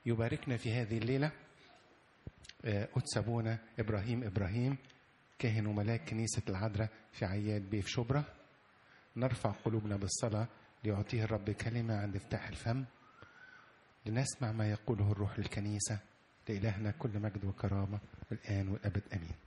يباركنا في هذه الليلة آه، قدس أبونا إبراهيم إبراهيم كاهن وملاك كنيسة العذراء في عياد بيف شبرا نرفع قلوبنا بالصلاة ليعطيه الرب كلمة عند افتتاح الفم لنسمع ما يقوله الروح للكنيسة لإلهنا كل مجد وكرامة الآن والأبد أمين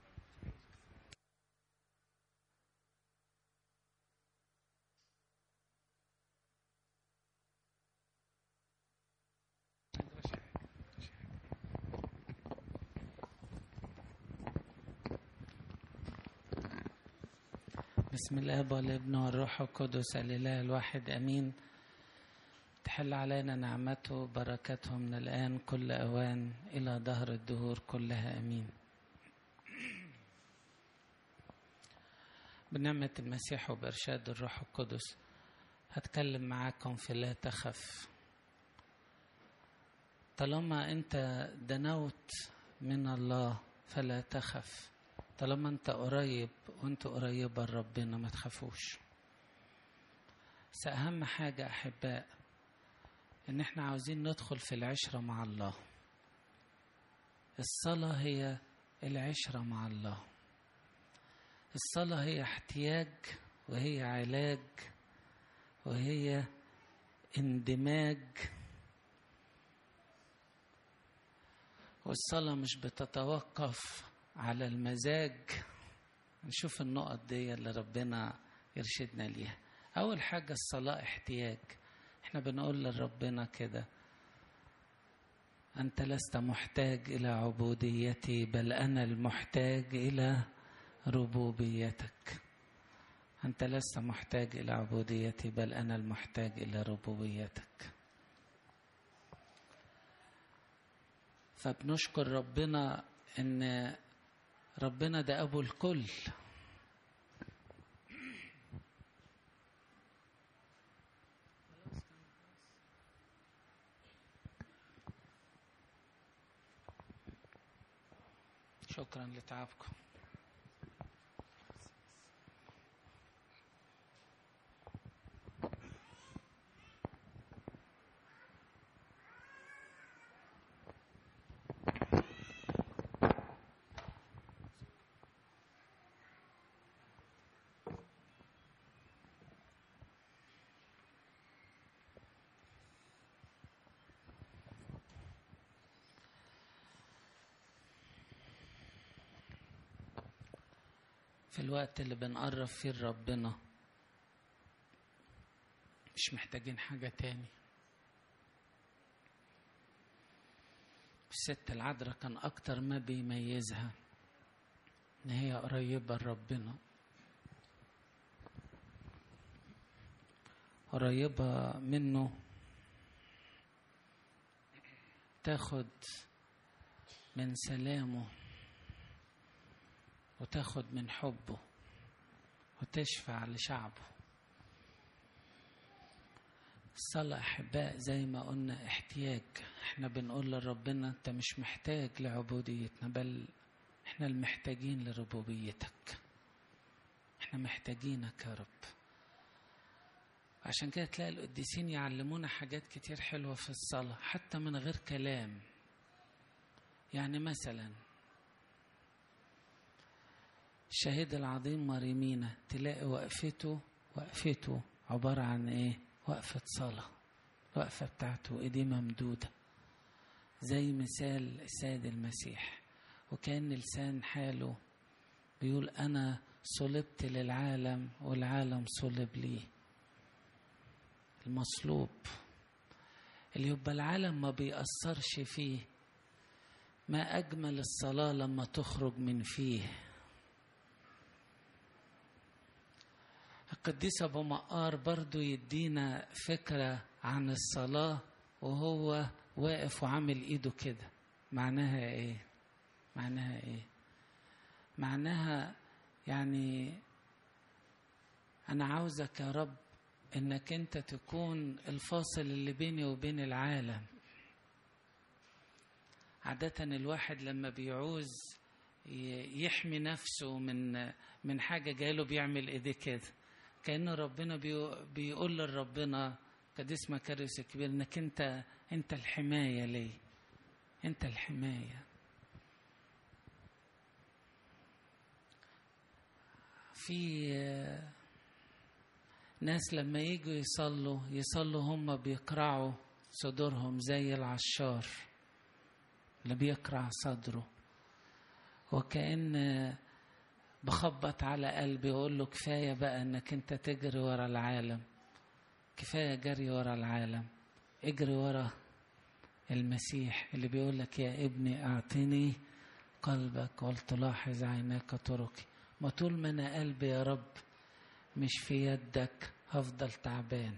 بسم الاب والابن والروح القدس الاله الواحد امين تحل علينا نعمته وبركته من الان كل اوان الى دهر الدهور كلها امين بنعمة المسيح وبإرشاد الروح القدس هتكلم معاكم في لا تخف طالما أنت دنوت من الله فلا تخف طالما أنت قريب وأنت قريبة لربنا ما تخافوش بس أهم حاجة أحباء إن إحنا عاوزين ندخل في العشرة مع الله الصلاة هي العشرة مع الله الصلاة هي احتياج وهي علاج وهي اندماج والصلاة مش بتتوقف على المزاج نشوف النقط دي اللي ربنا يرشدنا ليها أول حاجة الصلاة احتياج احنا بنقول لربنا كده أنت لست محتاج إلى عبوديتي بل أنا المحتاج إلى ربوبيتك أنت لست محتاج إلى عبوديتي بل أنا المحتاج إلى ربوبيتك فبنشكر ربنا إن ربنا ده أبو الكل شكرا لتعبكم في الوقت اللي بنقرب فيه لربنا مش محتاجين حاجة تاني الست العذراء كان أكتر ما بيميزها إن هي قريبة لربنا قريبة منه تاخد من سلامه وتاخد من حبه وتشفع لشعبه الصلاة أحباء زي ما قلنا احتياج احنا بنقول لربنا انت مش محتاج لعبوديتنا بل احنا المحتاجين لربوبيتك احنا محتاجينك يا رب عشان كده تلاقي القديسين يعلمونا حاجات كتير حلوة في الصلاة حتى من غير كلام يعني مثلا الشهيد العظيم مريمينا تلاقي وقفته وقفته عبارة عن ايه وقفة صلاة الوقفة بتاعته ايديه ممدودة زي مثال السيد المسيح وكان لسان حاله بيقول أنا صلبت للعالم والعالم صلب لي المصلوب اللي يبقى العالم ما بيأثرش فيه ما أجمل الصلاة لما تخرج من فيه القديس أبو مقار برضو يدينا فكرة عن الصلاة وهو واقف وعامل إيده كده معناها إيه معناها إيه معناها يعني أنا عاوزك يا رب إنك أنت تكون الفاصل اللي بيني وبين العالم عادة الواحد لما بيعوز يحمي نفسه من من حاجة جاله بيعمل ايديه كده كأن ربنا بيقول لربنا قديس مكارس كبير انك انت انت الحماية لي انت الحمايه في ناس لما يجوا يصلوا يصلوا هم بيقرعوا صدورهم زي العشار اللي بيقرع صدره وكأن بخبط على قلبي يقول له كفاية بقى انك انت تجري ورا العالم كفاية جري ورا العالم اجري ورا المسيح اللي بيقول لك يا ابني اعطني قلبك ولتلاحظ عيناك طرقي ما طول ما انا قلبي يا رب مش في يدك هفضل تعبان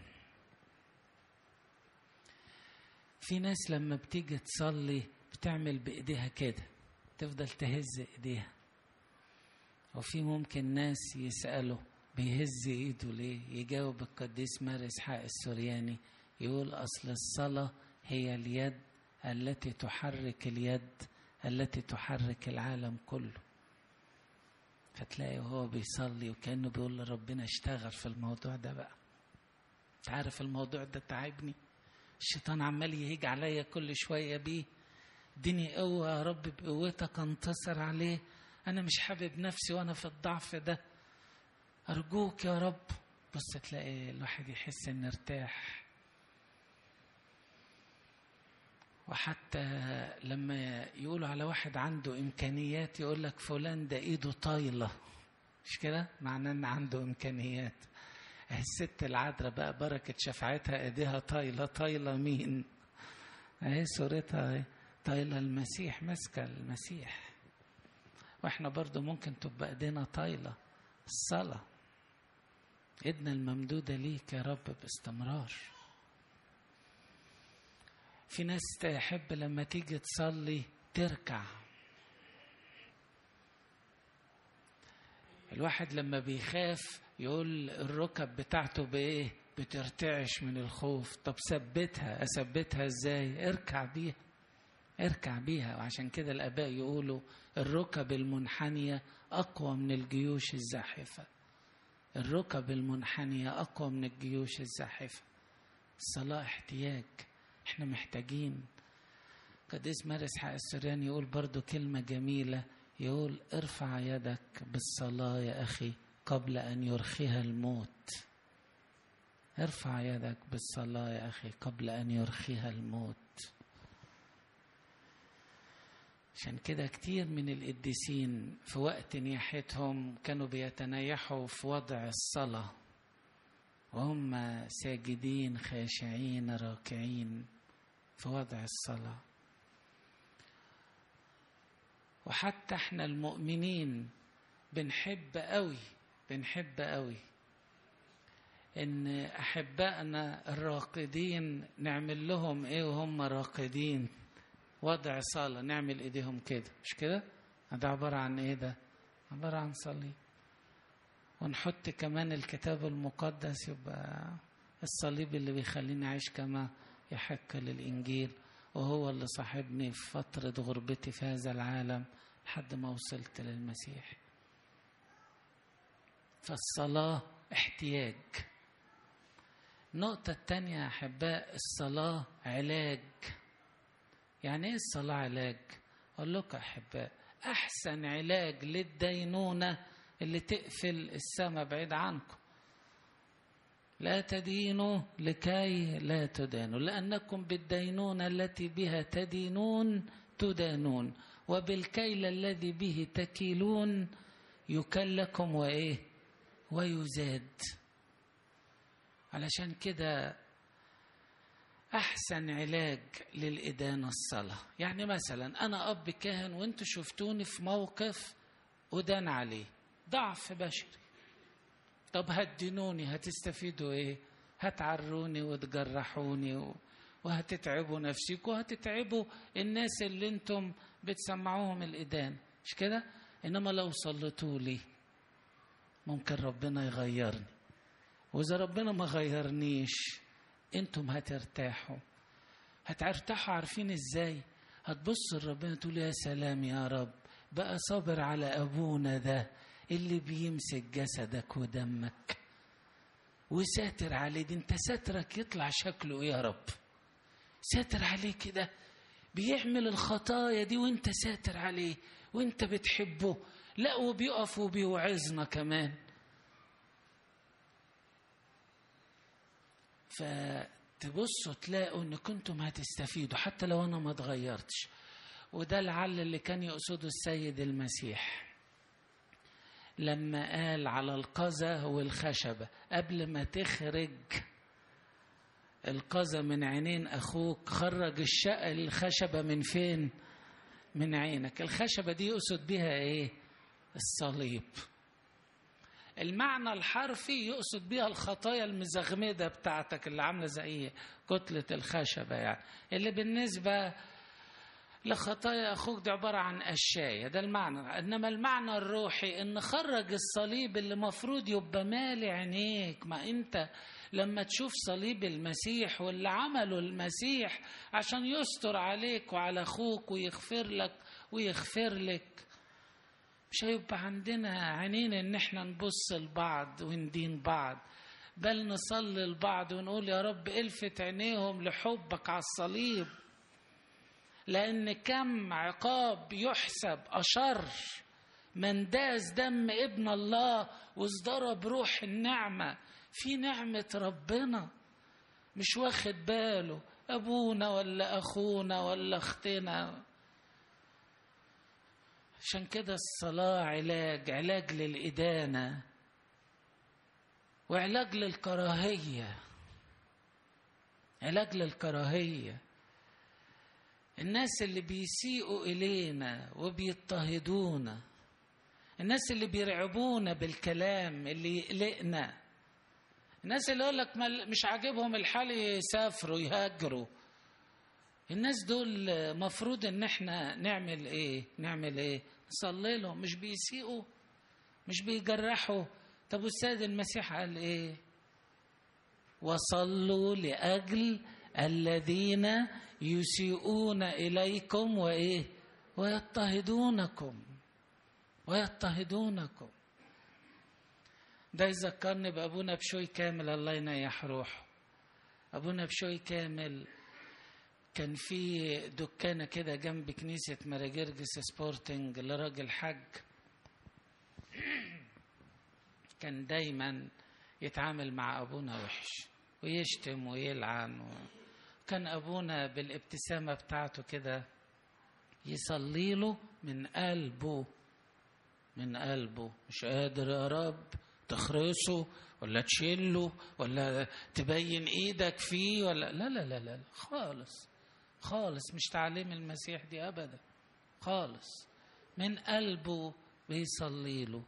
في ناس لما بتيجي تصلي بتعمل بايديها كده تفضل تهز ايديها وفي ممكن ناس يسألوا بيهز ايده ليه يجاوب القديس مار اسحاق السورياني يقول اصل الصلاة هي اليد التي تحرك اليد التي تحرك العالم كله فتلاقي وهو بيصلي وكأنه بيقول لربنا اشتغل في الموضوع ده بقى عارف الموضوع ده تعبني الشيطان عمال يهيج عليا كل شوية بيه اديني قوة يا رب بقوتك انتصر عليه أنا مش حابب نفسي وأنا في الضعف ده أرجوك يا رب بص تلاقي الواحد يحس إنه ارتاح وحتى لما يقولوا على واحد عنده إمكانيات يقول لك فلان ده إيده طايلة مش كده؟ معناه إن عنده إمكانيات الست العذراء بقى بركة شفاعتها إيديها طايلة طايلة مين؟ أهي صورتها أهي طايلة المسيح ماسكة المسيح واحنا برضو ممكن تبقى ايدينا طايلة الصلاة ايدنا الممدودة ليك يا رب باستمرار في ناس تحب لما تيجي تصلي تركع الواحد لما بيخاف يقول الركب بتاعته بايه بترتعش من الخوف طب ثبتها اثبتها ازاي اركع بيها اركع بيها وعشان كده الاباء يقولوا الركب المنحنيه اقوى من الجيوش الزاحفه الركب المنحنيه اقوى من الجيوش الزاحفه الصلاه احتياج احنا محتاجين قديس مارس حق السريان يقول برضو كلمه جميله يقول ارفع يدك بالصلاه يا اخي قبل ان يرخيها الموت ارفع يدك بالصلاه يا اخي قبل ان يرخيها الموت عشان كده كتير من القديسين في وقت نياحتهم كانوا بيتنيحوا في وضع الصلاة وهم ساجدين خاشعين راكعين في وضع الصلاة وحتى احنا المؤمنين بنحب قوي بنحب قوي ان احبائنا الراقدين نعمل لهم ايه وهم راقدين وضع صلاة نعمل ايديهم كده مش كده ده عبارة عن ايه ده عبارة عن صليب ونحط كمان الكتاب المقدس يبقى الصليب اللي بيخليني أعيش كما يحق للإنجيل وهو اللي صاحبني في فترة غربتي في هذا العالم لحد ما وصلت للمسيح فالصلاة احتياج النقطة التانية يا أحباء الصلاة علاج يعني إيه الصلاة علاج؟ أقول لكم يا أحباء أحسن علاج للدينونة اللي تقفل السماء بعيد عنكم لا تدينوا لكي لا تدانوا لأنكم بالدينونة التي بها تدينون تدانون وبالكيل الذي به تكيلون يكل لكم وإيه ويزاد علشان كده أحسن علاج للإدانة الصلاة يعني مثلا أنا أب كاهن وأنتوا شفتوني في موقف أدان عليه ضعف بشري طب هتدينوني هتستفيدوا ايه هتعروني وتجرحوني وهتتعبوا نفسكم وهتتعبوا الناس اللي انتم بتسمعوهم الإدان مش كده إنما لو صليتوا لي ممكن ربنا يغيرني وإذا ربنا ما غيرنيش انتم هترتاحوا هترتاحوا عارفين ازاي هتبصوا لربنا تقول يا سلام يا رب بقى صابر على ابونا ده اللي بيمسك جسدك ودمك وساتر عليه دي انت ساترك يطلع شكله ايه يا رب ساتر عليه كده بيعمل الخطايا دي وانت ساتر عليه وانت بتحبه لا وبيقف وبيوعظنا كمان فتبصوا تلاقوا ان كنتم هتستفيدوا حتى لو انا ما اتغيرتش وده لعل اللي كان يقصده السيد المسيح لما قال على القذى والخشبة قبل ما تخرج القذى من عينين أخوك خرج الشق الخشبة من فين من عينك الخشبة دي يقصد بها إيه الصليب المعنى الحرفي يقصد بها الخطايا المزغمدة بتاعتك اللي عاملة زي كتلة الخشبة يعني اللي بالنسبة لخطايا أخوك دي عبارة عن أشياء ده المعنى إنما المعنى الروحي إن خرج الصليب اللي مفروض يبقى مالي عينيك ما أنت لما تشوف صليب المسيح واللي عمله المسيح عشان يستر عليك وعلى أخوك ويغفر لك ويغفر لك مش هيبقى عندنا عينين إن احنا نبص لبعض وندين بعض بل نصلي لبعض ونقول يا رب الفت عينيهم لحبك على الصليب لأن كم عقاب يحسب أشر من داس دم ابن الله وازدرب روح النعمة في نعمة ربنا مش واخد باله أبونا ولا أخونا ولا أختنا عشان كده الصلاة علاج علاج للإدانة وعلاج للكراهية علاج للكراهيه الناس اللي بيسيئوا إلينا وبيضطهدونا الناس اللي بيرعبونا بالكلام اللي يقلقنا الناس اللي يقول لك مش عاجبهم الحال يسافروا يهاجروا الناس دول مفروض ان احنا نعمل ايه نعمل ايه نصلي لهم مش بيسيئوا مش بيجرحوا طب والسيد المسيح قال ايه وصلوا لاجل الذين يسيئون إليكم وإيه ويضطهدونكم ويضطهدونكم ده يذكرني بأبونا بشوي كامل الله ينيح روحه أبونا بشوي كامل كان في دكانة كده جنب كنيسة مراجرجس سبورتنج لراجل حج كان دايما يتعامل مع أبونا وحش ويشتم ويلعن و... كان أبونا بالابتسامة بتاعته كده يصلي له من قلبه من قلبه مش قادر يا رب تخرسه ولا تشيله ولا تبين ايدك فيه ولا لا لا لا لا خالص خالص مش تعليم المسيح دي ابدا خالص من قلبه بيصلي له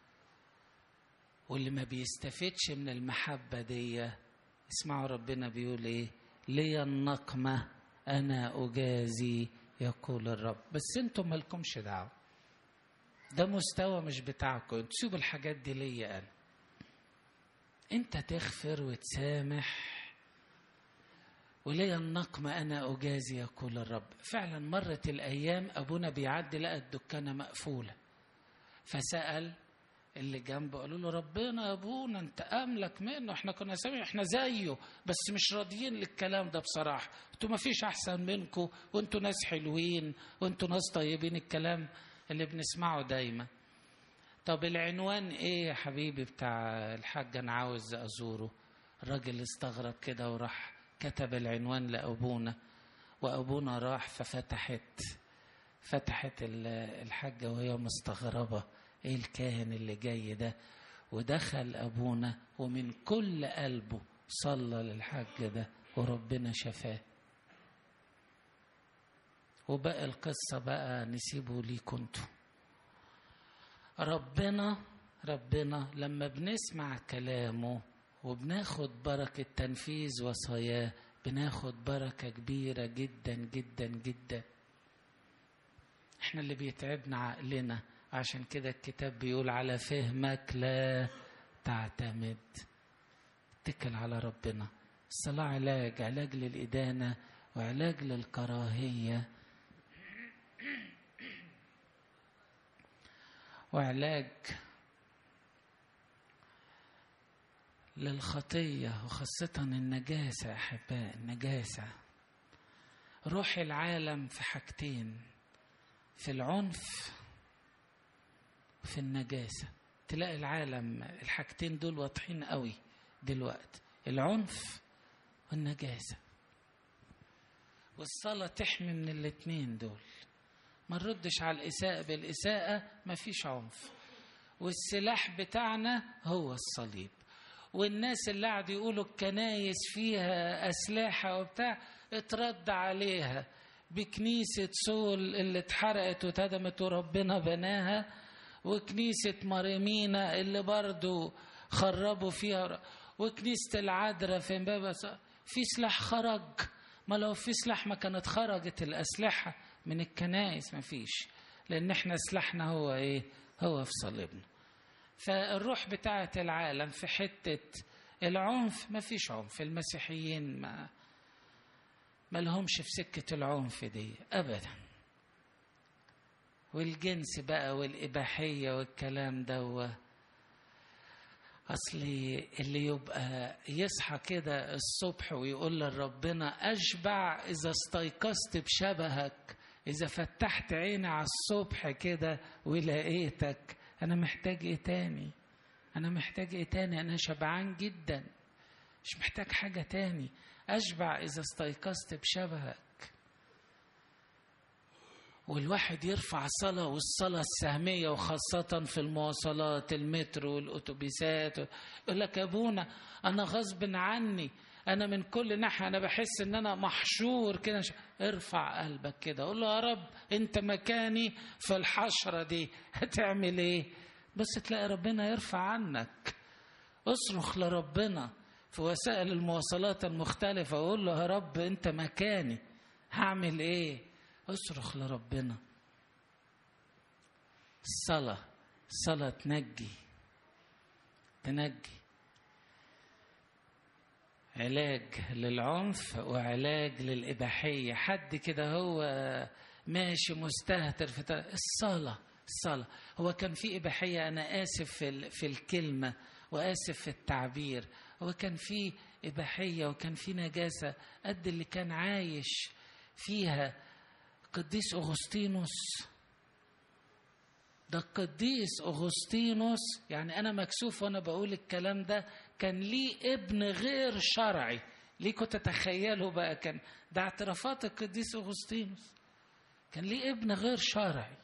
واللي ما بيستفدش من المحبة دي اسمعوا ربنا بيقول ايه لي النقمة أنا أجازي يقول الرب بس انتم مالكمش دعوة ده مستوى مش بتاعكم تسيبوا الحاجات دي ليا أنا انت تغفر وتسامح ولي النقمة أنا أجازي يقول الرب فعلا مرت الأيام أبونا بيعدي لقى الدكانة مقفولة فسأل اللي جنبه قالوا له ربنا يا ابونا انت املك منه احنا كنا سامعين احنا زيه بس مش راضيين للكلام ده بصراحه انتوا ما فيش احسن منكم وانتوا ناس حلوين وانتوا ناس طيبين الكلام اللي بنسمعه دايما طب العنوان ايه يا حبيبي بتاع الحاج انا عاوز ازوره الراجل استغرب كده وراح كتب العنوان لابونا وابونا راح ففتحت فتحت الحاجه وهي مستغربه ايه الكاهن اللي جاي ده ودخل ابونا ومن كل قلبه صلى للحاج ده وربنا شفاه وبقى القصة بقى نسيبه ليكم انتوا ربنا ربنا لما بنسمع كلامه وبناخد بركة تنفيذ وصاياه بناخد بركة كبيرة جدا جدا جدا احنا اللي بيتعبنا عقلنا عشان كده الكتاب بيقول على فهمك لا تعتمد اتكل على ربنا الصلاة علاج علاج للإدانة وعلاج للكراهية وعلاج للخطية وخاصة النجاسة أحباء النجاسة روح العالم في حاجتين في العنف وفي النجاسة تلاقي العالم الحاجتين دول واضحين قوي دلوقتي العنف والنجاسة والصلاة تحمي من الاتنين دول ما نردش على الإساءة بالإساءة ما فيش عنف والسلاح بتاعنا هو الصليب والناس اللي قاعد يقولوا الكنايس فيها أسلحة وبتاع اترد عليها بكنيسة سول اللي اتحرقت واتهدمت وربنا بناها وكنيسة مريمينا اللي برضو خربوا فيها وكنيسة العذراء في امبابة في سلاح خرج ما لو في سلاح ما كانت خرجت الأسلحة من الكنائس ما فيش لأن احنا سلاحنا هو ايه هو في صليبنا فالروح بتاعة العالم في حتة العنف ما فيش عنف المسيحيين ما ما لهمش في سكة العنف دي أبدا والجنس بقى والإباحية والكلام ده أصلي اللي يبقى يصحى كده الصبح ويقول لربنا أشبع إذا استيقظت بشبهك إذا فتحت عيني على الصبح كده ولقيتك أنا محتاج إيه تاني أنا محتاج إيه تاني أنا شبعان جدا مش محتاج حاجة تاني أشبع إذا استيقظت بشبهك والواحد يرفع صلاة والصلاة السهمية وخاصة في المواصلات المترو والأتوبيسات يقول لك يا أبونا أنا غصب عني أنا من كل ناحية أنا بحس إن أنا محشور كده ارفع قلبك كده قول له يا رب أنت مكاني في الحشرة دي هتعمل إيه؟ بس تلاقي ربنا يرفع عنك اصرخ لربنا في وسائل المواصلات المختلفة وقول له يا رب أنت مكاني هعمل إيه؟ اصرخ لربنا الصلاة الصلاة تنجي تنجي علاج للعنف وعلاج للإباحية حد كده هو ماشي مستهتر في الصلاة الصلاة هو كان في إباحية أنا آسف في, في الكلمة وآسف في التعبير هو كان في إباحية وكان في نجاسة قد اللي كان عايش فيها القديس أغسطينوس ده القديس أغسطينوس يعني أنا مكسوف وأنا بقول الكلام ده كان ليه ابن غير شرعي ليكوا تتخيلوا بقى كان ده اعترافات القديس أغسطينوس كان ليه ابن غير شرعي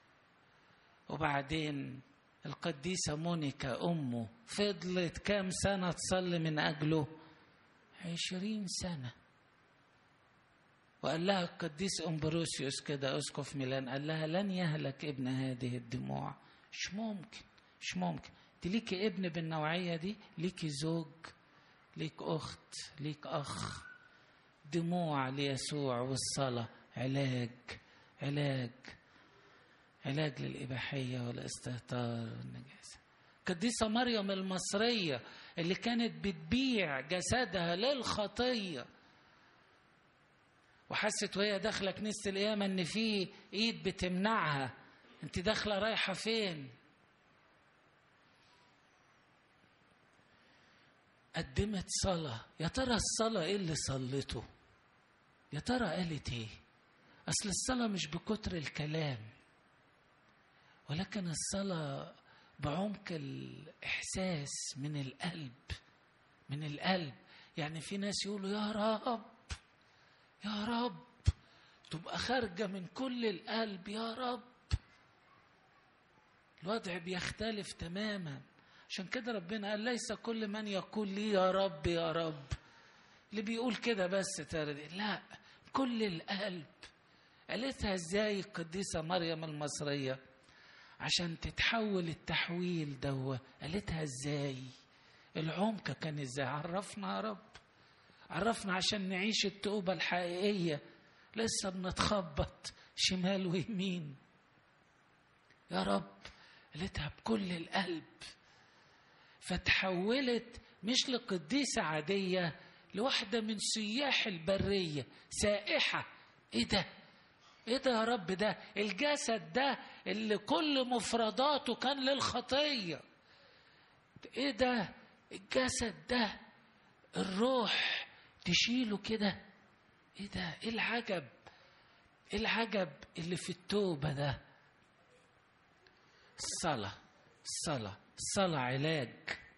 وبعدين القديسة مونيكا أمه فضلت كام سنة تصلي من أجله عشرين سنة وقال لها القديس أمبروسيوس كده أسقف ميلان قال لها لن يهلك ابن هذه الدموع مش ممكن مش ممكن انت ليكي ابن بالنوعية دي ليكي زوج ليك أخت ليك أخ دموع ليسوع والصلاة علاج علاج علاج للإباحية والاستهتار والنجاسة قديسة مريم المصرية اللي كانت بتبيع جسدها للخطيه وحست وهي داخله كنيسه القيامه ان في ايد بتمنعها انت داخله رايحه فين قدمت صلاه يا ترى الصلاه ايه اللي صلته يا ترى قالت ايه اصل الصلاه مش بكتر الكلام ولكن الصلاه بعمق الاحساس من القلب من القلب يعني في ناس يقولوا يا رب يا رب تبقى خارجة من كل القلب يا رب الوضع بيختلف تماما عشان كده ربنا قال ليس كل من يقول لي يا رب يا رب اللي بيقول كده بس تردي لا كل القلب قالتها ازاي القديسة مريم المصرية عشان تتحول التحويل دوا قالتها ازاي العمق كان ازاي عرفنا يا رب عرفنا عشان نعيش التوبة الحقيقية لسه بنتخبط شمال ويمين يا رب قالتها بكل القلب فتحولت مش لقديسة عادية لواحدة من سياح البرية سائحة ايه ده ايه ده يا رب ده الجسد ده اللي كل مفرداته كان للخطية ايه ده الجسد ده الروح تشيله كده ايه ده ايه العجب ايه العجب اللي في التوبة ده الصلاة الصلاة الصلاة علاج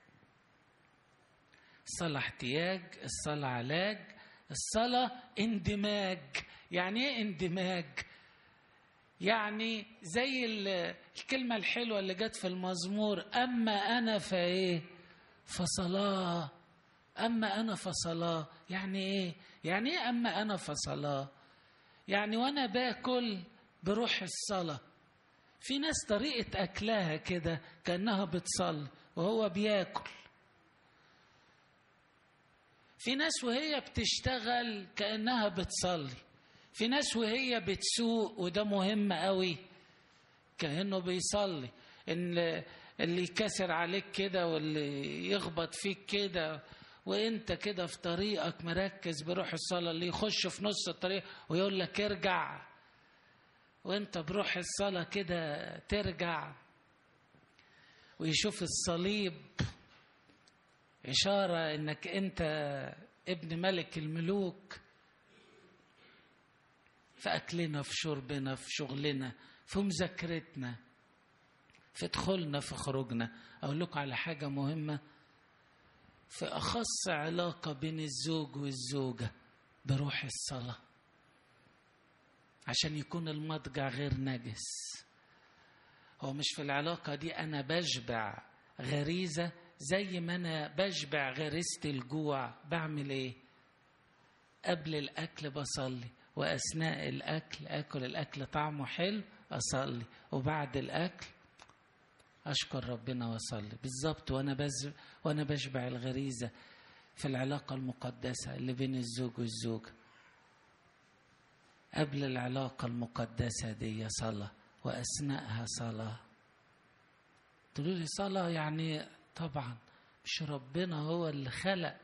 الصلاة احتياج الصلاة علاج الصلاة اندماج يعني ايه اندماج يعني زي الكلمة الحلوة اللي جت في المزمور أما أنا فإيه فصلاة أما أنا فصلاة يعني إيه يعني إيه أما أنا فصلاة يعني وأنا باكل بروح الصلاة في ناس طريقة أكلها كده كأنها بتصلي وهو بياكل في ناس وهي بتشتغل كأنها بتصلي في ناس وهي بتسوق وده مهم قوي كأنه بيصلي ان اللي يكسر عليك كده واللي يخبط فيك كده وانت كده في طريقك مركز بروح الصلاة اللي يخش في نص الطريق ويقول لك ارجع وانت بروح الصلاة كده ترجع ويشوف الصليب إشارة إنك أنت ابن ملك الملوك في أكلنا في شربنا في شغلنا في مذاكرتنا في دخولنا في خروجنا أقول لكم على حاجة مهمة في أخص علاقة بين الزوج والزوجة بروح الصلاة عشان يكون المضجع غير نجس هو مش في العلاقة دي أنا بشبع غريزة زي ما أنا بشبع غريزة الجوع بعمل إيه؟ قبل الأكل بصلي وأثناء الأكل أكل الأكل طعمه حلو أصلي وبعد الأكل أشكر ربنا وأصلي بالظبط وأنا بز وأنا بشبع الغريزة في العلاقة المقدسة اللي بين الزوج والزوجة قبل العلاقة المقدسة دي صلاة وأثناءها صلاة تقولوا لي صلاة يعني طبعا مش ربنا هو اللي خلق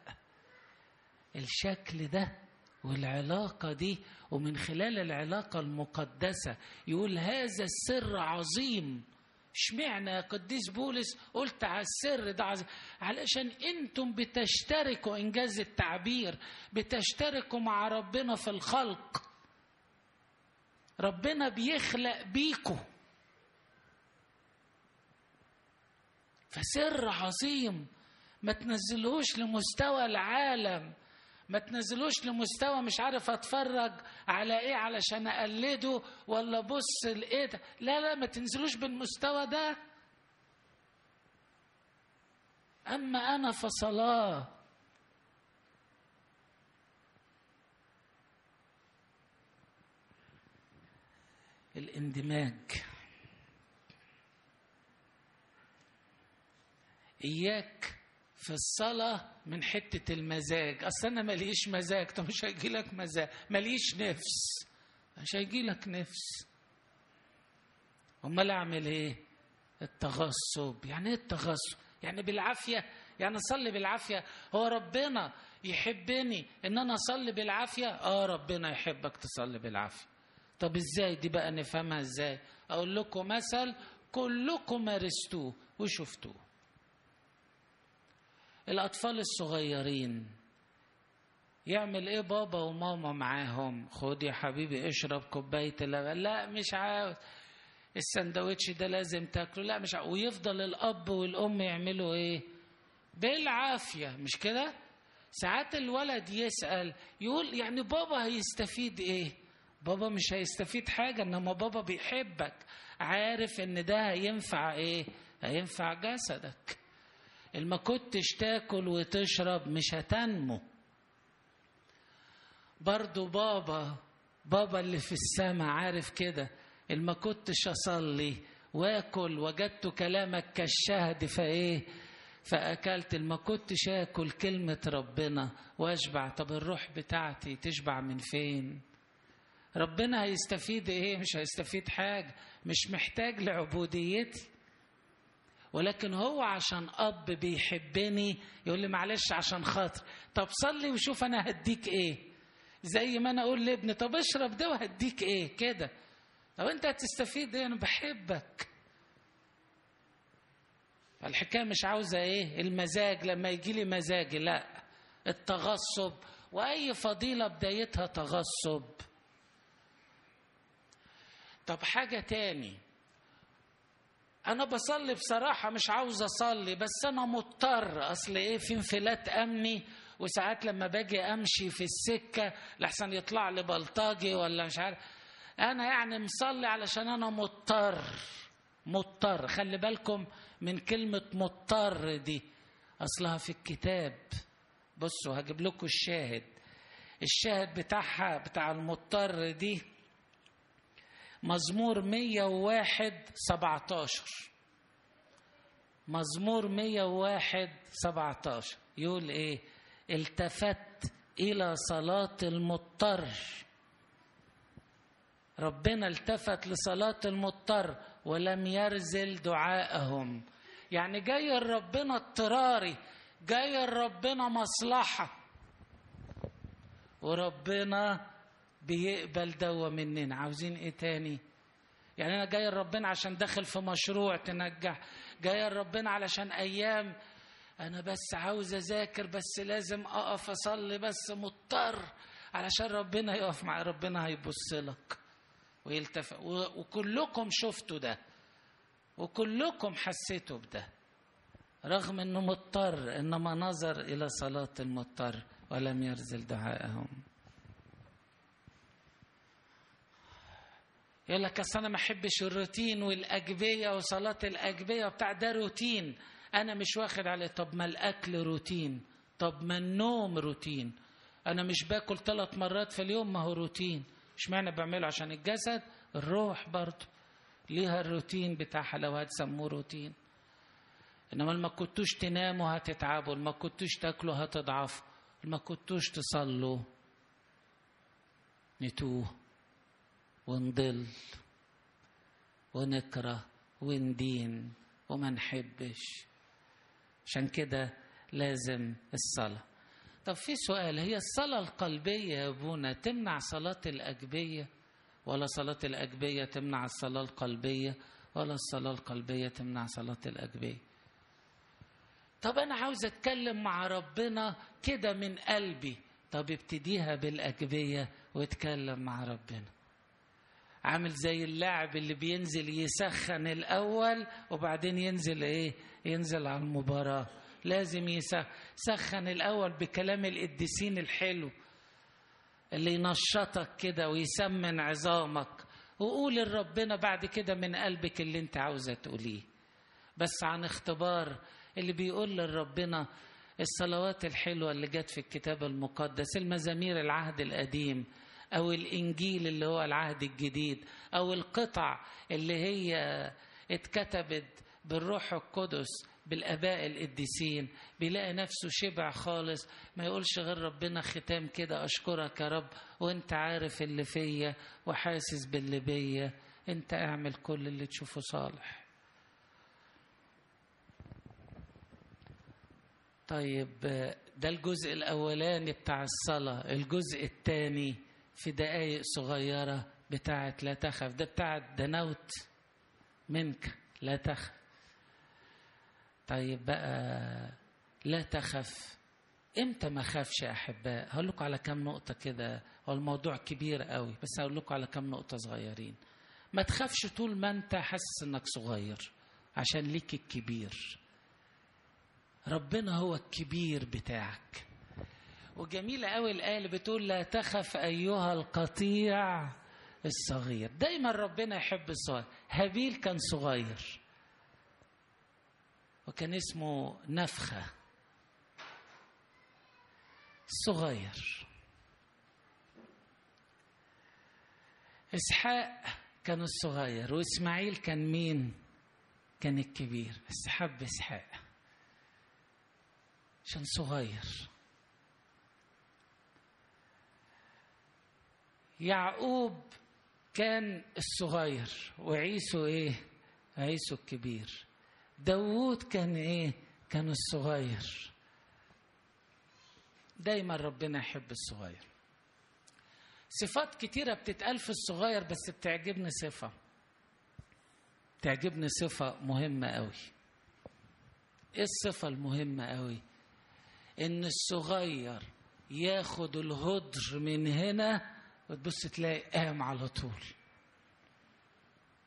الشكل ده والعلاقة دي ومن خلال العلاقة المقدسة يقول هذا السر عظيم اشمعنى يا قديس بولس قلت على السر ده عظيم علشان انتم بتشتركوا انجاز التعبير بتشتركوا مع ربنا في الخلق ربنا بيخلق بيكوا فسر عظيم ما تنزلوش لمستوى العالم ما تنزلوش لمستوى مش عارف اتفرج على ايه علشان اقلده ولا بص لايه ده لا لا ما تنزلوش بالمستوى ده اما انا فصلاه الاندماج اياك في الصلاة من حتة المزاج أصل أنا ماليش مزاج طب مش هيجي لك مزاج ماليش نفس مش هيجي لك نفس أمال أعمل إيه التغصب يعني إيه التغصب يعني بالعافية يعني أصلي بالعافية هو ربنا يحبني إن أنا أصلي بالعافية آه ربنا يحبك تصلي بالعافية طب إزاي دي بقى نفهمها إزاي أقول لكم مثل كلكم مارستوه وشفتوه الأطفال الصغيرين يعمل إيه بابا وماما معاهم خد يا حبيبي اشرب كوباية اللبن لا مش عاوز السندوتش ده لازم تاكله لا مش عاوز ويفضل الأب والأم يعملوا إيه بالعافية مش كده ساعات الولد يسأل يقول يعني بابا هيستفيد إيه بابا مش هيستفيد حاجة إنما بابا بيحبك عارف إن ده هينفع إيه هينفع جسدك ما كنتش تاكل وتشرب مش هتنمو برضو بابا بابا اللي في السماء عارف كده ما كنتش اصلي واكل وجدت كلامك كالشهد فايه فاكلت ما كنتش اكل كلمه ربنا واشبع طب الروح بتاعتي تشبع من فين ربنا هيستفيد ايه مش هيستفيد حاجه مش محتاج لعبوديتي ولكن هو عشان اب بيحبني يقول لي معلش عشان خاطر طب صلي وشوف انا هديك ايه زي ما انا اقول لابني طب اشرب ده وهديك ايه كده طب انت هتستفيد ايه انا بحبك الحكايه مش عاوزه ايه المزاج لما يجي لي مزاجي لا التغصب واي فضيله بدايتها تغصب طب حاجة تاني أنا بصلي بصراحة مش عاوز أصلي بس أنا مضطر أصل إيه في انفلات أمني وساعات لما باجي أمشي في السكة لحسن يطلع لي بلطجي ولا مش عارف أنا يعني مصلي علشان أنا مضطر مضطر خلي بالكم من كلمة مضطر دي أصلها في الكتاب بصوا هجيب لكم الشاهد الشاهد بتاعها بتاع المضطر دي مزمور 101 17 مزمور 101 17 يقول ايه التفت الى صلاة المضطر ربنا التفت لصلاة المضطر ولم يرزل دعاءهم يعني جاي ربنا اضطراري جاي ربنا مصلحة وربنا بيقبل دوا مننا عاوزين ايه تاني يعني انا جاي ربنا عشان داخل في مشروع تنجح جاي ربنا علشان ايام انا بس عاوز اذاكر بس لازم اقف اصلي بس مضطر علشان ربنا يقف مع ربنا هيبص لك ويلتفت وكلكم شفتوا ده وكلكم حسيتوا بده رغم انه مضطر انما نظر الى صلاه المضطر ولم يرزل دعاءهم يقول لك اصل انا ما احبش الروتين والاجبيه وصلاه الاجبيه وبتاع ده روتين انا مش واخد عليه طب ما الاكل روتين طب ما النوم روتين انا مش باكل ثلاث مرات في اليوم ما هو روتين مش معنى بعمله عشان الجسد الروح برضه ليها الروتين بتاعها لو هتسموه روتين انما ما كنتوش تناموا هتتعبوا ما كنتوش تاكلوا هتضعفوا ما كنتوش تصلوا نتوه ونضل ونكره وندين وما نحبش عشان كده لازم الصلاة طب في سؤال هي الصلاة القلبية يا ابونا تمنع صلاة الأجبية ولا صلاة الأجبية تمنع الصلاة القلبية ولا الصلاة القلبية تمنع صلاة الأجبية طب أنا عاوز أتكلم مع ربنا كده من قلبي طب ابتديها بالأجبية واتكلم مع ربنا عامل زي اللاعب اللي بينزل يسخن الأول وبعدين ينزل إيه ينزل على المباراة لازم يسخن الأول بكلام القديسين الحلو اللي ينشطك كده ويسمن عظامك وقول لربنا بعد كده من قلبك اللي انت عاوزة تقوليه بس عن اختبار اللي بيقول لربنا الصلوات الحلوة اللي جت في الكتاب المقدس المزامير العهد القديم أو الإنجيل اللي هو العهد الجديد أو القطع اللي هي اتكتبت بالروح القدس بالآباء القديسين بيلاقي نفسه شبع خالص ما يقولش غير ربنا ختام كده أشكرك يا رب وانت عارف اللي فيا وحاسس باللي بيا انت اعمل كل اللي تشوفه صالح طيب ده الجزء الأولاني بتاع الصلاة الجزء الثاني في دقايق صغيرة بتاعت لا تخف ده بتاعت دنوت منك لا تخف طيب بقى لا تخف امتى ما خافش يا احباء هقول لكم على كام نقطه كده هو الموضوع كبير قوي بس هقول لكم على كام نقطه صغيرين ما تخافش طول ما انت حاسس انك صغير عشان ليك الكبير ربنا هو الكبير بتاعك وجميلة قوي الآية اللي بتقول لا تخف أيها القطيع الصغير دايما ربنا يحب الصغير هابيل كان صغير وكان اسمه نفخة صغير إسحاق كان الصغير وإسماعيل كان مين كان الكبير بس حب إسحاق عشان صغير يعقوب كان الصغير وعيسو ايه عيسو الكبير داوود كان ايه كان الصغير دايما ربنا يحب الصغير صفات كتيرة بتتقال في الصغير بس بتعجبني صفة تعجبني صفة مهمة قوي ايه الصفة المهمة قوي ان الصغير ياخد الهدر من هنا وتبص تلاقي قام على طول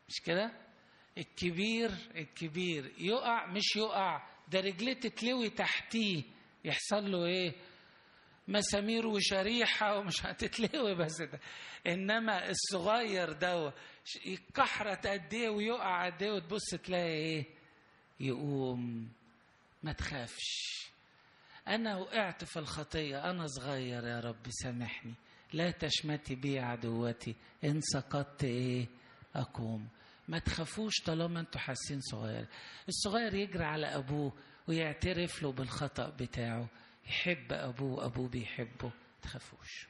مش كده الكبير الكبير يقع مش يقع ده رجليه تتلوي تحتيه يحصل له ايه مسامير وشريحة ومش هتتلوي بس ده إنما الصغير ده يتكحرت قد إيه ويقع قد إيه وتبص تلاقي إيه يقوم ما تخافش أنا وقعت في الخطية أنا صغير يا رب سامحني لا تشمتي بي عدوتي إن سقطت إيه أقوم ما تخافوش طالما انتوا حاسين صغير الصغير يجري على أبوه ويعترف له بالخطأ بتاعه يحب أبوه أبوه بيحبه تخافوش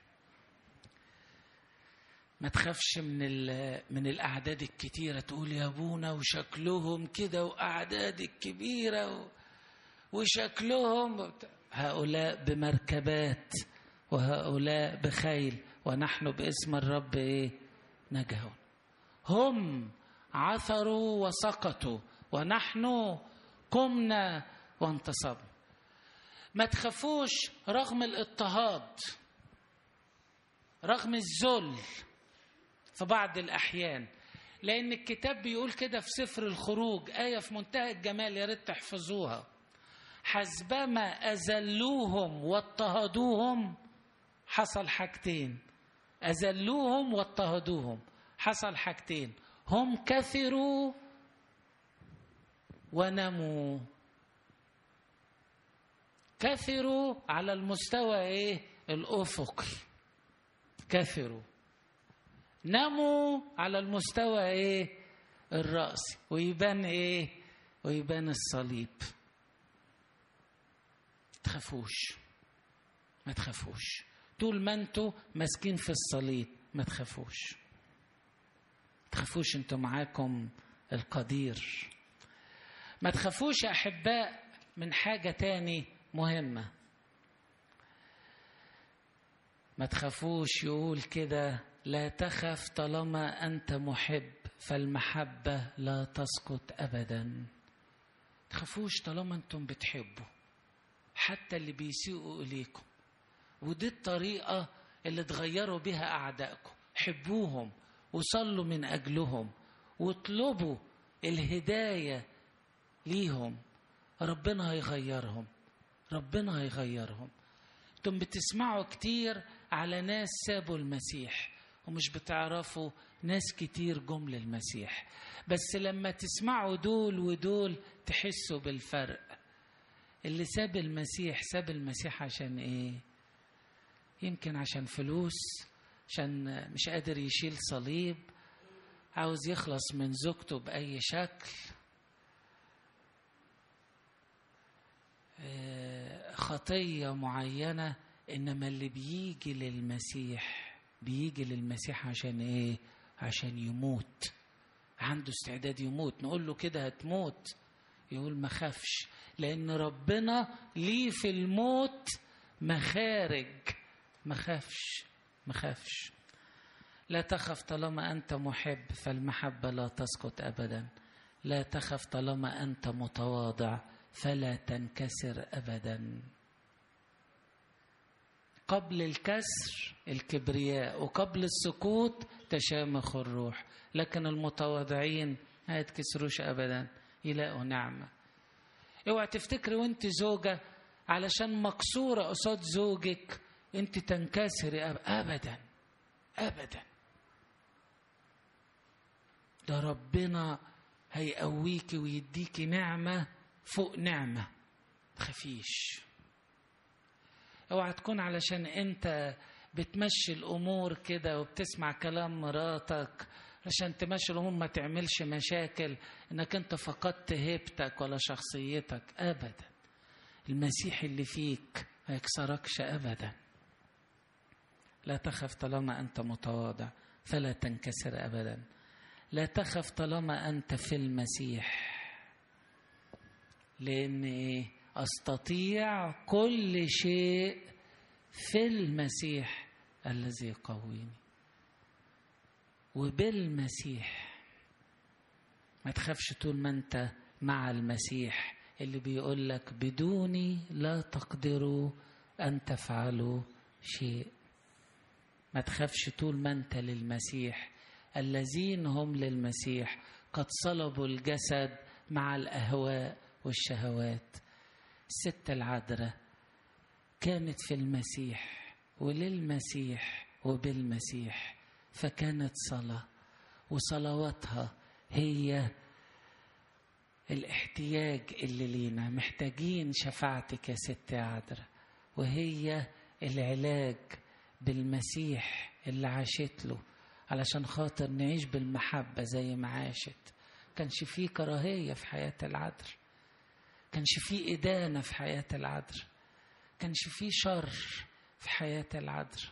ما تخافش من من الأعداد الكتيرة تقول يا أبونا وشكلهم كده وأعداد الكبيرة و... وشكلهم هؤلاء بمركبات وهؤلاء بخيل ونحن باسم الرب إيه نجهون هم عثروا وسقطوا ونحن قمنا وانتصبنا ما تخافوش رغم الاضطهاد رغم الذل في بعض الأحيان لأن الكتاب بيقول كده في سفر الخروج آية في منتهى الجمال يا ريت تحفظوها حسبما أذلوهم واضطهدوهم حصل حاجتين أذلوهم واضطهدوهم حصل حاجتين هم كثروا ونموا كثروا على المستوى ايه الافقي كثروا نموا على المستوى ايه الرأسي ويبان ايه ويبان الصليب تخافوش ما تخافوش طول ما انتوا ماسكين في الصليب ما تخافوش تخافوش انتوا معاكم القدير ما تخافوش يا احباء من حاجه تاني مهمه ما تخافوش يقول كده لا تخف طالما انت محب فالمحبه لا تسقط ابدا تخافوش طالما انتم بتحبوا حتى اللي بيسيئوا اليكم ودي الطريقه اللي تغيروا بها اعدائكم حبوهم وصلوا من اجلهم واطلبوا الهدايه ليهم ربنا هيغيرهم ربنا هيغيرهم انتم بتسمعوا كتير على ناس سابوا المسيح ومش بتعرفوا ناس كتير جم للمسيح بس لما تسمعوا دول ودول تحسوا بالفرق اللي ساب المسيح ساب المسيح عشان ايه يمكن عشان فلوس عشان مش قادر يشيل صليب عاوز يخلص من زوجته بأي شكل خطية معينة إنما اللي بيجي للمسيح بيجي للمسيح عشان إيه؟ عشان يموت عنده استعداد يموت نقول له كده هتموت يقول ما خافش لأن ربنا ليه في الموت مخارج ما خافش ما خافش لا تخف طالما أنت محب فالمحبة لا تسقط أبدا لا تخف طالما أنت متواضع فلا تنكسر أبدا قبل الكسر الكبرياء وقبل السكوت تشامخ الروح لكن المتواضعين ما يتكسروش أبدا يلاقوا نعمة اوعى تفتكري وانت زوجة علشان مكسورة قصاد زوجك انت تنكسري ابدا ابدا ده ربنا هيقويكي ويديكي نعمه فوق نعمه تخافيش اوعى تكون علشان انت بتمشي الامور كده وبتسمع كلام مراتك عشان تمشي الامور ما تعملش مشاكل انك انت فقدت هيبتك ولا شخصيتك ابدا المسيح اللي فيك ما يكسركش ابدا لا تخف طالما انت متواضع فلا تنكسر ابدا لا تخف طالما انت في المسيح لان ايه استطيع كل شيء في المسيح الذي يقويني وبالمسيح ما تخافش طول ما انت مع المسيح اللي بيقول لك بدوني لا تقدروا ان تفعلوا شيء ما تخافش طول ما انت للمسيح الذين هم للمسيح قد صلبوا الجسد مع الأهواء والشهوات الست العذراء كانت في المسيح وللمسيح وبالمسيح فكانت صلاة وصلواتها هي الاحتياج اللي لينا محتاجين شفاعتك يا ست عذراء وهي العلاج بالمسيح اللي عاشت له علشان خاطر نعيش بالمحبة زي ما عاشت كانش فيه كراهية في حياة العذر كانش فيه إدانة في حياة العذر كانش فيه شر في حياة العذر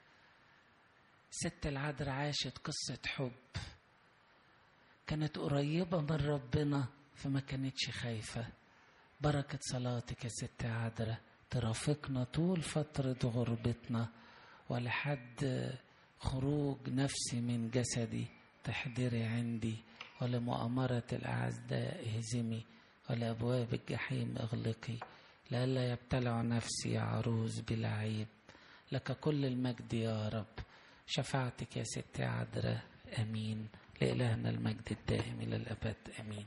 ست العذر عاشت قصة حب كانت قريبة من ربنا فما كانتش خايفة بركة صلاتك يا ست عذرة ترافقنا طول فترة غربتنا ولحد خروج نفسي من جسدي تحضري عندي ولمؤامرة الأعداء اهزمي ولأبواب الجحيم اغلقي لئلا يبتلع نفسي يا عروس بلا عيب لك كل المجد يا رب شفاعتك يا ست عذراء امين لإلهنا المجد الدائم إلى الأبد امين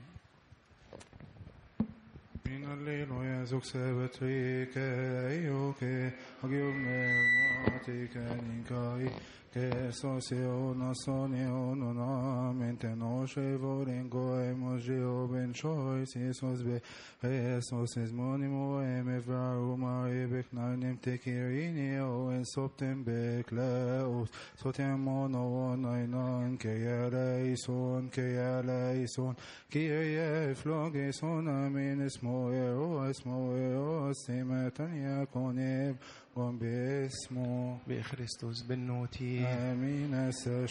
Min alleluia succebetri ioke agium pneumatice ninkai che sosion asonion unamente nosce volengo emos geo ben choice Jesus be Jesus es monimo em evraruma ebek nainem tekirini o en soptem beklaus sotem mono onainan ke yaleison ke yaleison Kyrie flogeson amen esmo ero esmo ero simetan yakoneb قم باسمه بخريستوس بالنوتي آمين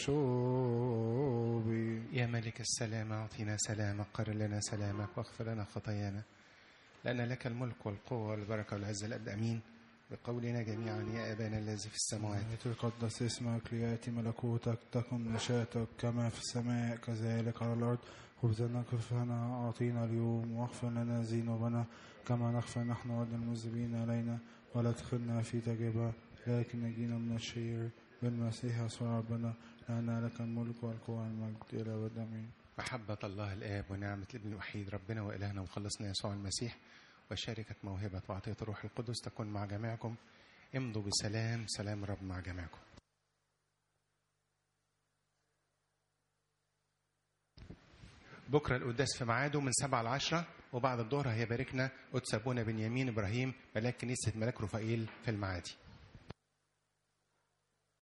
سشوبي يا ملك السلام أعطينا سلامك قرر لنا سلامك واغفر لنا خطايانا لأن لك الملك والقوة والبركة والعزة الأبد أمين بقولنا جميعا يا أبانا الذي في السماوات يتقدس اسمك ليأتي ملكوتك تكن مشيئتك كما في السماء كذلك على الأرض خبزنا كفنا أعطينا اليوم واغفر لنا ذنوبنا كما نغفر نحن أيضا المذنبين علينا ولا تدخلنا في تجربة لكن نجينا من الشرير بالمسيح يسوع ربنا لأن لك الملك والقوة والمجد إلى أبد آمين محبة الله الآب ونعمة الابن الوحيد ربنا وإلهنا ومخلصنا يسوع المسيح وشركة موهبة وعطية الروح القدس تكون مع جميعكم امضوا بسلام سلام رب مع جميعكم بكرة القداس في ميعاده من سبعة لعشرة وبعد الظهر هيباركنا قدس أبونا بنيامين إبراهيم ملاك كنيسة ملاك رفائيل في المعادي